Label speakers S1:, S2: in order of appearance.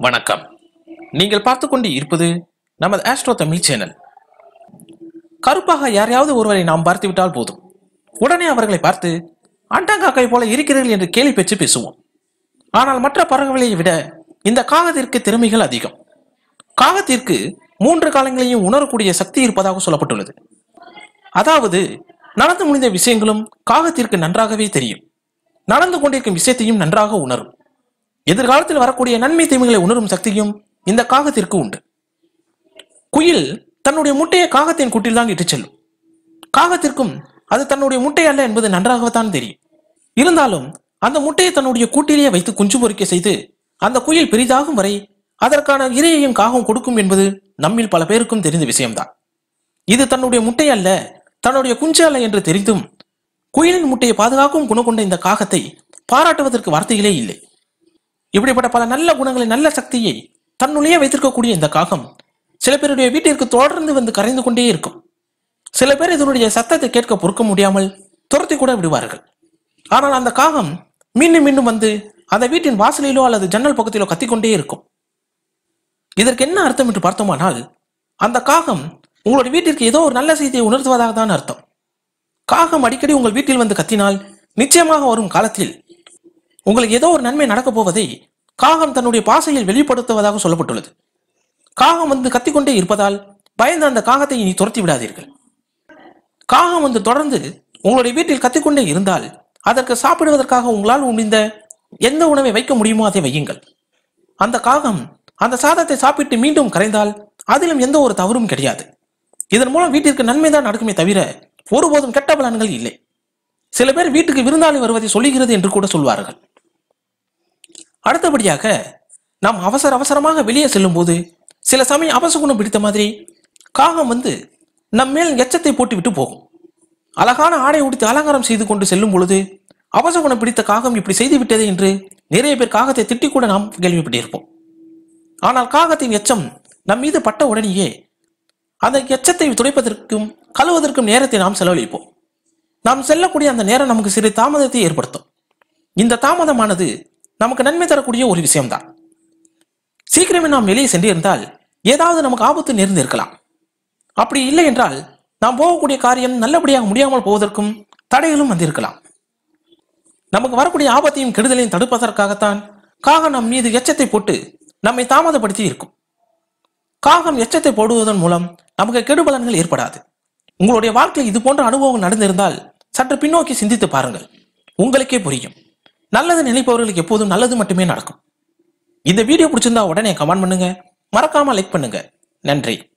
S1: வணக்கம் நீங்கள் பார்த்து கொண்டு இருப்பது நமது ஆஸ்ட்ரோ தமிழ் சேனல் கருப்பாக யாரையாவது ஒருவரை நாம் பார்த்து விட்டால் போதும் உடனே அவர்களை பார்த்து அண்டங்காக்கை போல இருக்கிறீர்கள் என்று கேலி பேச்சு பேசுவோம் ஆனால் மற்ற பறவைகளை விட இந்த காகத்திற்கு திறமைகள் அதிகம் காகத்திற்கு மூன்று காலங்களையும் உணரக்கூடிய சக்தி இருப்பதாக சொல்லப்பட்டுள்ளது அதாவது நடந்து முடிந்த விஷயங்களும் காகத்திற்கு நன்றாகவே தெரியும் நடந்து கொண்டிருக்கும் விஷயத்தையும் நன்றாக உணரும் எதிர்காலத்தில் வரக்கூடிய நன்மை தீமைகளை உணரும் சக்தியும் இந்த காகத்திற்கு உண்டு குயில் தன்னுடைய முட்டையை காகத்தின் கூட்டில் தான் இட்டுச் செல்லும் காகத்திற்கும் அது தன்னுடைய முட்டை அல்ல என்பது நன்றாகத்தான் தெரியும் இருந்தாலும் அந்த முட்டையை தன்னுடைய கூட்டிலேயே வைத்து குஞ்சு பொறிக்க செய்து அந்த குயில் பெரிதாகும் வரை அதற்கான இரையையும் காகம் கொடுக்கும் என்பது நம்மில் பல பேருக்கும் தெரிந்த விஷயம்தான் இது தன்னுடைய முட்டை அல்ல தன்னுடைய குஞ்சு அல்ல என்று தெரிந்தும் குயிலின் முட்டையை பாதுகாக்கும் குணம் கொண்ட இந்த காகத்தை பாராட்டுவதற்கு வார்த்தைகளே இல்லை இப்படிப்பட்ட பல நல்ல குணங்களை நல்ல சக்தியை தன்னுள்ளேயே வைத்திருக்கக்கூடிய இந்த காகம் சில பேருடைய வீட்டிற்கு தொடர்ந்து வந்து கரைந்து கொண்டே இருக்கும் சில பேர் இதனுடைய சத்தத்தை கேட்க பொறுக்க முடியாமல் துரத்தி கூட விடுவார்கள் ஆனால் அந்த காகம் மீண்டும் மீண்டும் வந்து அந்த வீட்டின் வாசலிலோ அல்லது ஜன்னல் பக்கத்திலோ கத்திக்கொண்டே இருக்கும் இதற்கு என்ன அர்த்தம் என்று பார்த்தோமானால் அந்த காகம் உங்களுடைய வீட்டிற்கு ஏதோ ஒரு நல்ல செய்தியை உணர்த்துவதாக தான் அர்த்தம் காகம் அடிக்கடி உங்கள் வீட்டில் வந்து கத்தினால் நிச்சயமாக வரும் காலத்தில் உங்களுக்கு ஏதோ ஒரு நன்மை நடக்கப் போவதை காகம் தன்னுடைய பாசையில் வெளிப்படுத்துவதாக சொல்லப்பட்டுள்ளது காகம் வந்து கத்திக்கொண்டே இருப்பதால் பயந்து அந்த காகத்தை இனி துரத்தி விடாதீர்கள் காகம் வந்து தொடர்ந்து உங்களுடைய வீட்டில் கத்திக்கொண்டே இருந்தால் அதற்கு சாப்பிடுவதற்காக உங்களால் முடிந்த எந்த உணவை வைக்க முடியுமோ அதை வையுங்கள் அந்த காகம் அந்த சாதத்தை சாப்பிட்டு மீண்டும் கரைந்தால் அதிலும் எந்த ஒரு தவறும் கிடையாது இதன் மூலம் வீட்டிற்கு நன்மைதான் நடக்குமே தவிர ஒருபோதும் கெட்ட பலன்கள் இல்லை சில பேர் வீட்டுக்கு விருந்தாளி வருவதை சொல்லுகிறது என்று கூட சொல்வார்கள் அடுத்தபடியாக நாம் அவசர அவசரமாக வெளியே செல்லும்போது சில சமயம் அபசகுணம் பிடித்த மாதிரி காகம் வந்து நம் மேல் எச்சத்தை போட்டுவிட்டு போகும் அழகான ஆடை உடுத்தி அலங்காரம் செய்து கொண்டு செல்லும் பொழுது அபசகுணம் பிடித்த காகம் இப்படி செய்து விட்டது என்று நிறைய பேர் காகத்தை திட்டி கூட நாம் கேள்விப்பட்டிருப்போம் ஆனால் காகத்தின் எச்சம் நம் மீது பட்ட உடனேயே அந்த எச்சத்தை துடைப்பதற்கும் கழுவதற்கும் நேரத்தை நாம் செலவழிப்போம் நாம் செல்லக்கூடிய அந்த நேரம் நமக்கு சிறு தாமதத்தை ஏற்படுத்தும் இந்த தாமதமானது நமக்கு நன்மை தரக்கூடிய ஒரு விஷயம்தான் சீக்கிரமே நாம் வெளியே சென்றிருந்தால் ஏதாவது நமக்கு ஆபத்து நேர்ந்து இருக்கலாம் அப்படி இல்லை என்றால் நாம் போகக்கூடிய காரியம் நல்லபடியாக முடியாமல் போவதற்கும் தடைகளும் வந்திருக்கலாம் நமக்கு வரக்கூடிய ஆபத்தையும் கெடுதலையும் தடுப்பதற்காகத்தான் காகம் நம் மீது எச்சத்தை போட்டு நம்மை தாமதப்படுத்தி இருக்கும் காகம் எச்சத்தை போடுவதன் மூலம் நமக்கு கெடுபலன்கள் ஏற்படாது உங்களுடைய வாழ்க்கையில் இது போன்ற அனுபவம் நடந்திருந்தால் சற்று பின்னோக்கி சிந்தித்து பாருங்கள் உங்களுக்கே புரியும் நல்லது நினைப்பவர்களுக்கு எப்போதும் நல்லது மட்டுமே நடக்கும் இந்த வீடியோ பிடிச்சிருந்தா உடனே கமெண்ட் பண்ணுங்க மறக்காம லைக் பண்ணுங்க நன்றி